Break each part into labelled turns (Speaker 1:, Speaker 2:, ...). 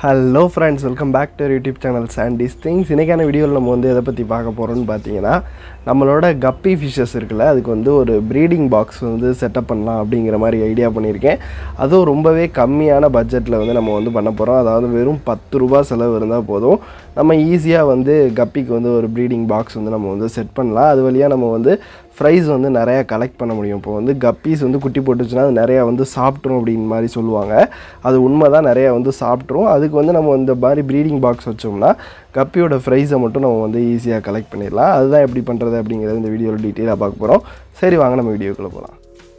Speaker 1: hello friends welcome back to YouTube channel Sandy's things இன்றைக்கான வீடியோவில் நம்ம வந்து எதை பற்றி பார்க்க போகிறோம்னு பார்த்தீங்கன்னா நம்மளோட கப்பி ஃபிஷ்ஷஸ் இருக்குல்ல அதுக்கு வந்து ஒரு ப்ரீடிங் பாக்ஸ் வந்து செட்டப் பண்ணலாம் அப்படிங்கிற மாதிரி ஐடியா பண்ணியிருக்கேன் அதுவும் ரொம்பவே கம்மியான பட்ஜெட்டில் வந்து நம்ம வந்து பண்ண போகிறோம் அதாவது வெறும் பத்து ரூபா செலவு இருந்தால் போதும் நம்ம ஈஸியாக வந்து கப்பிக்கு வந்து ஒரு ப்ரீடிங் பாக்ஸ் வந்து நம்ம வந்து செட் பண்ணலாம் அது வழியாக நம்ம வந்து ஃப்ரைஸ் வந்து நிறையா கலெக்ட் பண்ண முடியும் இப்போ வந்து கப்பீஸ் வந்து குட்டி போட்டுச்சுன்னா அது நிறையா வந்து சாப்பிட்ரும் அப்படின்னு மாதிரி சொல்லுவாங்க அது உண்மை தான் நிறையா வந்து சாப்பிட்ரும் அதுக்கு வந்து நம்ம இந்த மாதிரி ப்ரீடிங் பாக்ஸ் வச்சோம்னா கப்பியோட ஃப்ரைஸை மட்டும் நம்ம வந்து ஈஸியாக கலெக்ட் பண்ணிடலாம் அதுதான் எப்படி பண்ணுறது அப்படிங்கிறது இந்த வீடியோவில் டீட்டெயிலாக பார்க்க போகிறோம் சரி வாங்க நம்ம வீடியோக்குள்ளே போகலாம்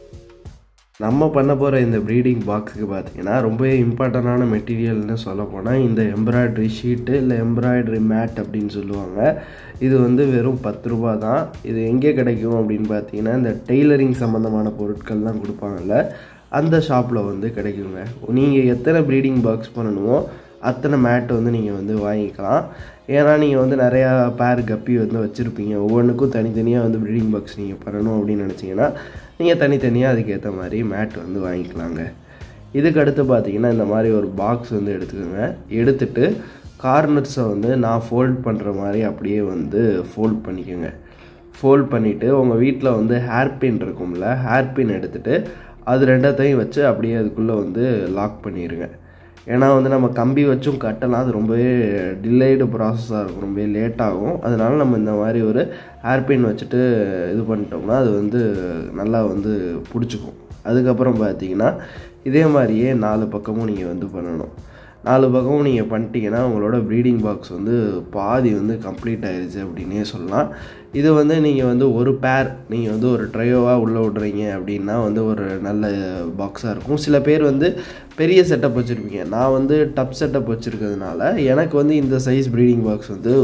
Speaker 1: நம்ம பண்ண போகிற இந்த ப்ரீடிங் பாக்ஸுக்கு பார்த்தீங்கன்னா ரொம்பவே இம்பார்ட்டண்டான மெட்டீரியல்னு சொல்ல போனால் இந்த எம்ப்ராய்டரி ஷீட்டு இல்லை எம்ப்ராய்டரி மேட் அப்படின்னு சொல்லுவாங்க இது வந்து வெறும் பத்து ரூபா தான் இது எங்கே கிடைக்கும் அப்படின்னு பார்த்தீங்கன்னா இந்த டெய்லரிங் சம்மந்தமான பொருட்கள்லாம் கொடுப்பாங்கல்ல அந்த ஷாப்பில் வந்து கிடைக்குங்க நீங்கள் எத்தனை ப்ரீடிங் பாக்ஸ் பண்ணணுமோ அத்தனை மேட் வந்து நீங்கள் வந்து வாங்கிக்கலாம் ஏன்னா நீங்கள் வந்து நிறையா பேர் கப்பி வந்து வச்சுருப்பீங்க ஒவ்வொன்றுக்கும் தனித்தனியாக வந்து ப்ரீடிங் பாக்ஸ் நீங்கள் பண்ணணும் அப்படின்னு நினச்சிங்கன்னா நீங்கள் தனித்தனியாக அதுக்கேற்ற மாதிரி மேட் வந்து வாங்கிக்கலாங்க இதுக்கு அடுத்து பார்த்தீங்கன்னா இந்த மாதிரி ஒரு பாக்ஸ் வந்து எடுத்துக்கோங்க எடுத்துட்டு கார்னர்ஸை வந்து நான் ஃபோல்ட் பண்ணுற மாதிரி அப்படியே வந்து ஃபோல்ட் பண்ணிக்கோங்க ஃபோல்ட் பண்ணிவிட்டு உங்கள் வீட்டில் வந்து ஹேர் பின் இருக்கும்ல ஹேர் பின் எடுத்துகிட்டு அது ரெண்டத்தையும் வச்சு அப்படியே அதுக்குள்ளே வந்து லாக் பண்ணிடுங்க ஏன்னா வந்து நம்ம கம்பி வச்சும் கட்டலாம் அது ரொம்பவே டிலேடு ப்ராசஸாக இருக்கும் ரொம்பவே லேட் ஆகும் அதனால நம்ம இந்த மாதிரி ஒரு ஹேர்பின் வச்சுட்டு இது பண்ணிட்டோம்னா அது வந்து நல்லா வந்து பிடிச்சிக்கும் அதுக்கப்புறம் பார்த்தீங்கன்னா இதே மாதிரியே நாலு பக்கமும் நீங்கள் வந்து பண்ணணும் நாலு பக்கமும் நீங்கள் பண்ணிட்டீங்கன்னா உங்களோட ப்ரீடிங் பாக்ஸ் வந்து பாதி வந்து கம்ப்ளீட் ஆயிடுச்சு அப்படின்னே சொல்லலாம் இது வந்து நீங்கள் வந்து ஒரு பேர் நீங்கள் வந்து ஒரு ட்ரையோவாக உள்ளே விட்றீங்க அப்படின்னா வந்து ஒரு நல்ல பாக்ஸாக இருக்கும் சில பேர் வந்து பெரிய செட்டப் வச்சுருப்பீங்க நான் வந்து டப் செட்டப் வச்சுருக்கிறதுனால எனக்கு வந்து இந்த சைஸ் ப்ரீடிங் பாக்ஸ் வந்து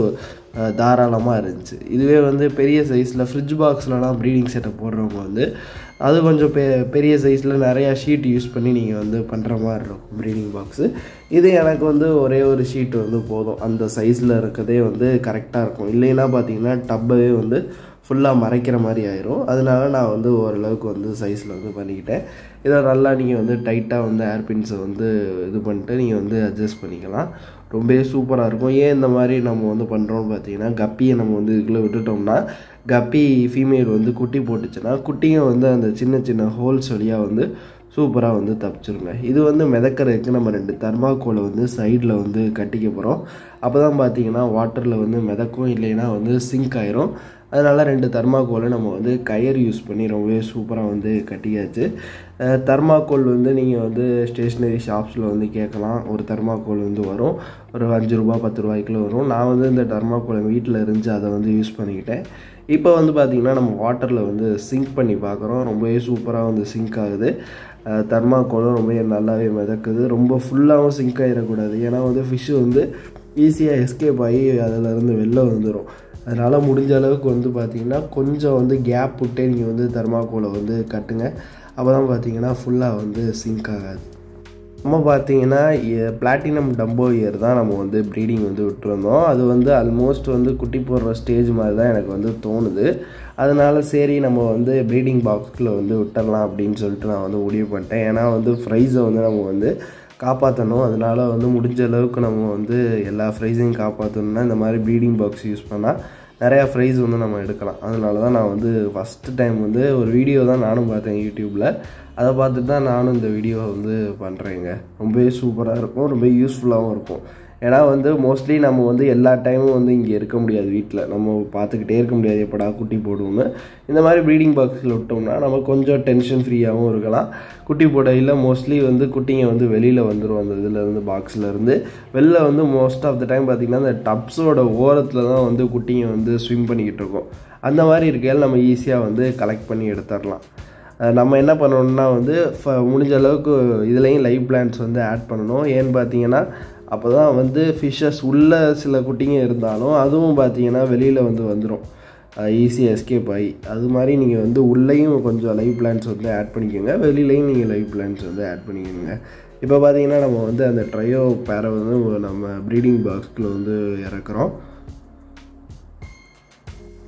Speaker 1: தாராளமாக இருந்துச்சு இதுவே வந்து பெரிய சைஸில் ஃப்ரிட்ஜ் பாக்ஸ்லலாம் ப்ரீடிங் செட்டப் போடுறவங்க வந்து அது கொஞ்சம் பெ பெரிய சைஸில் நிறையா ஷீட் யூஸ் பண்ணி நீங்கள் வந்து பண்ணுற மாதிரி இருக்கும் ப்ரீடிங் பாக்ஸு இது எனக்கு வந்து ஒரே ஒரு ஷீட் வந்து போதும் அந்த சைஸில் இருக்கிறதே வந்து கரெக்டாக இருக்கும் இல்லைன்னா பார்த்தீங்கன்னா டப்பவே வந்து ஃபுல்லாக மறைக்கிற மாதிரி ஆயிரும் அதனால நான் வந்து ஓரளவுக்கு வந்து சைஸில் வந்து பண்ணிக்கிட்டேன் இதை நல்லா நீங்கள் வந்து டைட்டாக வந்து ஏர்பின்ஸை வந்து இது பண்ணிட்டு நீங்கள் வந்து அட்ஜஸ்ட் பண்ணிக்கலாம் ரொம்பவே சூப்பராக இருக்கும் ஏன் இந்த மாதிரி நம்ம வந்து பண்ணுறோம்னு பார்த்தீங்கன்னா கப்பியை நம்ம வந்து இதுக்குள்ளே விட்டுட்டோம்னா கப்பி ஃபீமேல் வந்து குட்டி போட்டுச்சுன்னா குட்டியும் வந்து அந்த சின்ன சின்ன ஹோல்ஸ் வழியாக வந்து சூப்பராக வந்து தப்பிச்சிருங்க இது வந்து மிதக்கிறதுக்கு நம்ம ரெண்டு தர்மாக்கோலை வந்து சைடில் வந்து கட்டிக்க போகிறோம் அப்போ தான் பார்த்தீங்கன்னா வாட்டரில் வந்து மிதக்கும் இல்லைன்னா வந்து சிங்க் ஆயிரும் அதனால் ரெண்டு தர்மாக்கோலை நம்ம வந்து கயர் யூஸ் பண்ணி ரொம்பவே சூப்பராக வந்து கட்டியாச்சு தர்மாக்கோல் வந்து நீங்கள் வந்து ஸ்டேஷ்னரி ஷாப்ஸில் வந்து கேட்கலாம் ஒரு தர்மாக்கோல் வந்து வரும் ஒரு அஞ்சு ரூபா பத்து ரூபாய்க்குள்ள வரும் நான் வந்து இந்த தர்மாக்கோலை வீட்டில் இருந்துச்சு அதை வந்து யூஸ் பண்ணிக்கிட்டேன் இப்போ வந்து பார்த்திங்கன்னா நம்ம வாட்டரில் வந்து சிங்க் பண்ணி பார்க்குறோம் ரொம்பவே சூப்பராக வந்து சிங்க் ஆகுது தர்மாக்கோலும் ரொம்ப நல்லாவே மிதக்குது ரொம்ப ஃபுல்லாகவும் சிங்க் ஆகிடக்கூடாது ஏன்னா வந்து ஃபிஷ்ஷு வந்து ஈஸியாக எஸ்கேப் ஆகி அதிலேருந்து வெளில வந்துடும் அதனால் முடிஞ்ச அளவுக்கு வந்து பார்த்திங்கன்னா கொஞ்சம் வந்து கேப் விட்டே நீங்கள் வந்து தர்மாக்கோலை வந்து கட்டுங்க அப்போ தான் பார்த்தீங்கன்னா ஃபுல்லாக வந்து சிங்க் ஆகாது நம்ம பார்த்தீங்கன்னா பிளாட்டினம் டம்போ இயர் தான் நம்ம வந்து ப்ரீடிங் வந்து விட்டுருந்தோம் அது வந்து ஆல்மோஸ்ட் வந்து குட்டி போடுற ஸ்டேஜ் மாதிரி தான் எனக்கு வந்து தோணுது அதனால சரி நம்ம வந்து ப்ரீடிங் பாக்ஸில் வந்து விட்டுறலாம் அப்படின்னு சொல்லிட்டு நான் வந்து முடிவு பண்ணிட்டேன் ஏன்னா வந்து ஃப்ரைஸை வந்து நம்ம வந்து காப்பாற்றணும் அதனால் வந்து முடிஞ்ச அளவுக்கு நம்ம வந்து எல்லா ஃப்ரைஸையும் காப்பாற்றணும்னா இந்த மாதிரி ப்ரீடிங் பாக்ஸ் யூஸ் பண்ணால் நிறையா ப்ரைஸ் வந்து நம்ம எடுக்கலாம் அதனால தான் நான் வந்து ஃபஸ்ட்டு டைம் வந்து ஒரு வீடியோ தான் நானும் பார்த்தேன் யூடியூப்பில் அதை பார்த்துட்டு தான் நானும் இந்த வீடியோ வந்து பண்ணுறேங்க ரொம்பவே சூப்பராக இருக்கும் ரொம்ப யூஸ்ஃபுல்லாகவும் இருக்கும் ஏன்னா வந்து மோஸ்ட்லி நம்ம வந்து எல்லா டைமும் வந்து இங்கே இருக்க முடியாது வீட்டில் நம்ம பார்த்துக்கிட்டே இருக்க முடியாது எப்படா குட்டி போடுவோம்னு இந்த மாதிரி ப்ரீடிங் பாக்ஸில் விட்டோம்னா நம்ம கொஞ்சம் டென்ஷன் ஃப்ரீயாகவும் இருக்கலாம் குட்டி போடையில் மோஸ்ட்லி வந்து குட்டிங்க வந்து வெளியில் வந்துடும் அந்த இதில் இருந்து பாக்ஸில் இருந்து வெளில வந்து மோஸ்ட் ஆஃப் த டைம் பார்த்திங்கன்னா அந்த டப்ஸோட ஓரத்தில் தான் வந்து குட்டிங்க வந்து ஸ்விம் பண்ணிக்கிட்டு இருக்கோம் அந்த மாதிரி இருக்கையில் நம்ம ஈஸியாக வந்து கலெக்ட் பண்ணி எடுத்துடலாம் நம்ம என்ன பண்ணணும்னா வந்து முடிஞ்ச அளவுக்கு இதுலேயும் லைவ் பிளான்ஸ் வந்து ஆட் பண்ணணும் ஏன்னு பார்த்தீங்கன்னா அப்போ தான் வந்து ஃபிஷ்ஷஸ் உள்ள சில குட்டிங்க இருந்தாலும் அதுவும் பார்த்தீங்கன்னா வெளியில் வந்து வந்துடும் ஈஸியாக எஸ்கேப் ஆகி அது மாதிரி நீங்கள் வந்து உள்ளேயும் கொஞ்சம் லைவ் பிளான்ஸ் வந்து ஆட் பண்ணிக்கோங்க வெளியிலையும் நீங்கள் லைவ் பிளான்ஸ் வந்து ஆட் பண்ணிக்கோங்க இப்போ பார்த்தீங்கன்னா நம்ம வந்து அந்த ட்ரையோ பேரை வந்து நம்ம ப்ரீடிங் பாக்ஸில் வந்து இறக்குறோம்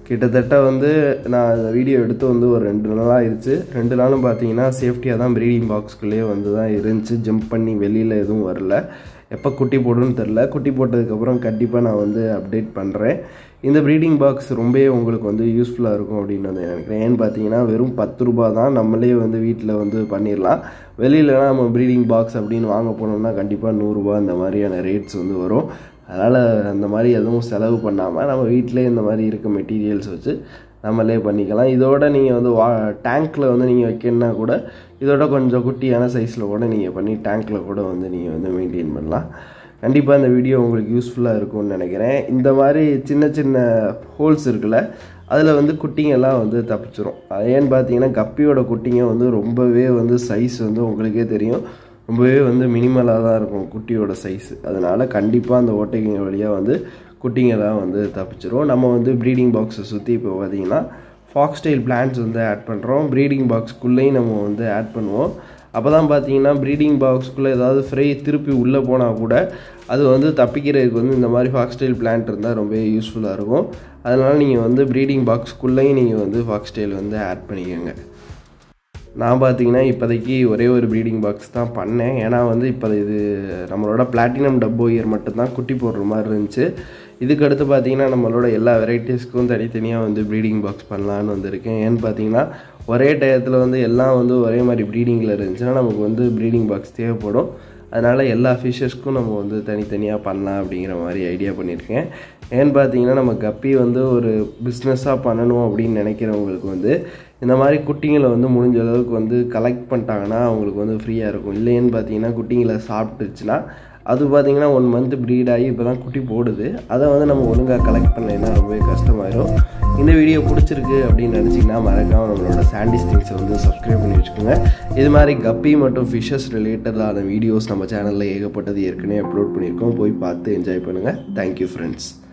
Speaker 1: கிட்டத்தட்ட வந்து நான் இந்த வீடியோ எடுத்து வந்து ஒரு ரெண்டு நாள் ஆயிடுச்சு ரெண்டு நாளும் பார்த்தீங்கன்னா சேஃப்டியாக தான் ப்ரீடிங் பாக்ஸ்குள்ளேயே வந்து தான் இருந்துச்சு ஜம்ப் பண்ணி வெளியில் எதுவும் வரல எப்போ குட்டி போடுன்னு தெரில குட்டி போட்டதுக்கப்புறம் கண்டிப்பாக நான் வந்து அப்டேட் பண்ணுறேன் இந்த ப்ரீடிங் பாக்ஸ் ரொம்பவே உங்களுக்கு வந்து யூஸ்ஃபுல்லாக இருக்கும் அப்படின்னு வந்து நினைக்கிறேன் ஏன்னு பார்த்தீங்கன்னா வெறும் பத்து ரூபா தான் நம்மளே வந்து வீட்டில் வந்து பண்ணிடலாம் வெளியிலனா நம்ம ப்ரீடிங் பாக்ஸ் அப்படின்னு வாங்க போனோம்னா கண்டிப்பாக நூறுரூவா இந்த மாதிரியான ரேட்ஸ் வந்து வரும் அதனால் அந்த மாதிரி எதுவும் செலவு பண்ணாமல் நம்ம வீட்டிலே இந்த மாதிரி இருக்க மெட்டீரியல்ஸ் வச்சு நம்மளே பண்ணிக்கலாம் இதோட நீங்கள் வந்து வா டேங்க்கில் வந்து நீங்கள் வைக்கணுன்னா கூட இதோட கொஞ்சம் குட்டியான சைஸில் கூட நீங்கள் பண்ணி டேங்க்கில் கூட வந்து நீங்கள் வந்து மெயின்டைன் பண்ணலாம் கண்டிப்பாக இந்த வீடியோ உங்களுக்கு யூஸ்ஃபுல்லாக இருக்கும்னு நினைக்கிறேன் இந்த மாதிரி சின்ன சின்ன ஹோல்ஸ் இருக்குல்ல அதில் வந்து குட்டிங்கெல்லாம் வந்து தப்பிச்சிரும் அது ஏன்னு பார்த்தீங்கன்னா கப்பியோட குட்டிங்க வந்து ரொம்பவே வந்து சைஸ் வந்து உங்களுக்கே தெரியும் ரொம்பவே வந்து மினிமலாக தான் இருக்கும் குட்டியோட சைஸ் அதனால் கண்டிப்பாக அந்த ஓட்டைங்க வழியாக வந்து குட்டிங்க தான் வந்து தப்பிச்சிரும் நம்ம வந்து ப்ரீடிங் பாக்ஸை சுற்றி இப்போ பார்த்தீங்கன்னா ஃபாக்ஸ்டைல் பிளான்ஸ் வந்து ஆட் பண்ணுறோம் ப்ரீடிங் பாக்ஸ்க்குள்ளேயும் நம்ம வந்து ஆட் பண்ணுவோம் அப்போ தான் பார்த்தீங்கன்னா ப்ரீடிங் பாக்ஸ்க்குள்ளே ஏதாவது ஃப்ரை திருப்பி உள்ளே போனால் கூட அது வந்து தப்பிக்கிறதுக்கு வந்து இந்த மாதிரி ஃபாக்ஸ்டைல் பிளான்ட் இருந்தால் ரொம்ப யூஸ்ஃபுல்லாக இருக்கும் அதனால் நீங்கள் வந்து ப்ரீடிங் பாக்ஸ்க்குள்ளேயும் நீங்கள் வந்து ஃபாக்ஸ்டைல் வந்து ஆட் பண்ணிக்கோங்க நான் பார்த்தீங்கன்னா இப்போதைக்கு ஒரே ஒரு ப்ரீடிங் பாக்ஸ் தான் பண்ணேன் ஏன்னா வந்து இப்போ இது நம்மளோட பிளாட்டினம் டப்போ இயர் மட்டும்தான் குட்டி போடுற மாதிரி இருந்துச்சு இதுக்கு அடுத்து பார்த்தீங்கன்னா நம்மளோட எல்லா வெரைட்டிஸ்க்கும் தனித்தனியாக வந்து ப்ரீடிங் பாக்ஸ் பண்ணலான்னு வந்திருக்கேன் ஏன்னு பார்த்தீங்கன்னா ஒரே டயத்தில் வந்து எல்லாம் வந்து ஒரே மாதிரி ப்ரீடிங்கில் இருந்துச்சுன்னா நமக்கு வந்து ப்ரீடிங் பாக்ஸ் தேவைப்படும் அதனால் எல்லா ஃபிஷ்ஷஸ்க்கும் நம்ம வந்து தனித்தனியாக பண்ணலாம் அப்படிங்கிற மாதிரி ஐடியா பண்ணியிருக்கேன் ஏன்னு பார்த்தீங்கன்னா நம்ம கப்பி வந்து ஒரு பிஸ்னஸாக பண்ணணும் அப்படின்னு நினைக்கிறவங்களுக்கு வந்து இந்த மாதிரி குட்டிங்களை வந்து முடிஞ்ச அளவுக்கு வந்து கலெக்ட் பண்ணிட்டாங்கன்னா அவங்களுக்கு வந்து ஃப்ரீயாக இருக்கும் இல்லைன்னு பார்த்தீங்கன்னா குட்டிங்களை சாப்பிட்டுருச்சுன்னா அது பார்த்தீங்கன்னா ஒன் மந்த் ப்ரீட் ஆகி இப்போ தான் குட்டி போடுது அதை வந்து நம்ம ஒழுங்காக கலெக்ட் பண்ணலைன்னா ரொம்பவே கஷ்டமாயிடும் இந்த வீடியோ பிடிச்சிருக்கு அப்படின்னு நினச்சிங்கன்னா மறக்காமல் நம்மளோட சாண்டிஸ் திங்ஸை வந்து சப்ஸ்கிரைப் பண்ணி வச்சுக்கோங்க இது மாதிரி கப்பி மற்றும் ஃபிஷ்ஷஸ் ரிலேட்டடான வீடியோஸ் நம்ம சேனலில் ஏகப்பட்டது ஏற்கனவே அப்லோட் பண்ணியிருக்கோம் போய் பார்த்து என்ஜாய் பண்ணுங்கள் தேங்க்யூ ஃப்ரெண்ட்ஸ்